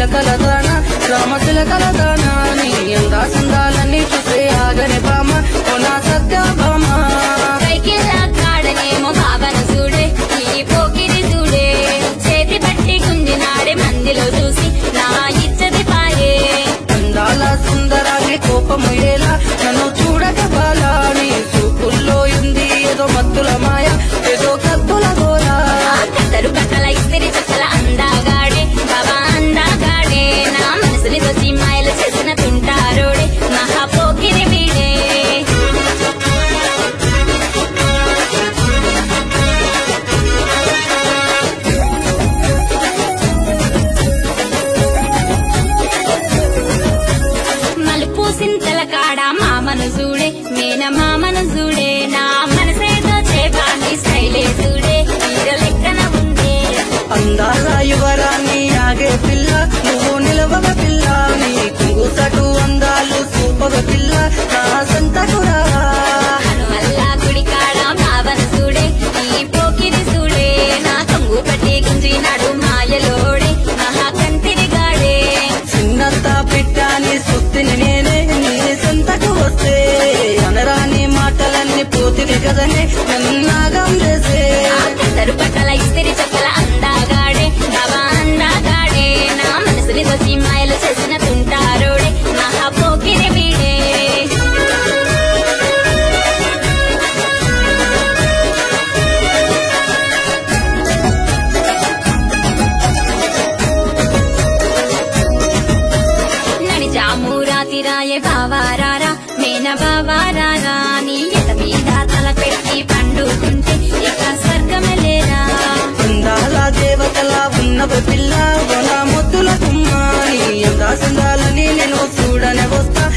చిలకల దాన రామ చిలకల దాన నీ అందా సందాలన్నీ చూసే ఆగని బామ ఓ నా సత్యభామ కైకిలా కాడనేమో బాబను చూడే ఈ పోకిరి చూడే చేతి పట్టి గుంజినాడే మందిలో చూసి నా ఇచ్చది పాయే అందాల సుందరాన్ని కోపము ఎలా నన్ను చూడక బాలా నీ చూపుల్లో ఉంది ఏదో మత్తుల మాయ ఏదో కత్తుల గోలా కద్దరు కట్టల ఇస్తిరి చక్కల అందాగాడే బాబా అందాగాడే నా మనసుని దోచి మాయలు చేసిన తుంటారోడే మహా పోకిరి వీడే మలుపు సింతల కాడ మామను చూడే మేన మామను చూడే నా మనసేదో చేపాని స్టైలే చూడే హీరో లెక్కన ఉండే అందాల యువరాన్ని ఆగే పిల్ల నువ్వు నిలవగ పిల్ల నీ కుంగుసటు అందాలు సూపగ పిల్ల నా సంతకురా వల్ల గుడి కాడ భావన చూడే ఈ పోకిరి చూడే నా కొంగు పట్టి గుంజినాడు మాయలోడే మహా కంతిరిగాడే చిన్నత్త పెట్టాని సుత్తిని నేనే నీ సంతకు వస్తే అనరాని మాటలన్నీ పోతివి కదనే నన్నాగం చేసే ఆ కద్దరు పట్టల ఇస్తిరి చక్కల అందాగాడే బాబా అందాగాడే నా మనసుని దోచి మాయలు చేసిన తుంటారోడే మహా పోకిరి వీడే నడి జామూరాతి రాయే బావారారా మేన బావారారా నీ ఎట మీద తల పెట్టి పండుకుంటే ఇక స్వర్గమే లేరా అందాల దేవతలా ఉన్నవ పిల్ల నా ముద్దుల కుమ్మ నీ అందా సందాలని నేను చూడనే వస్తా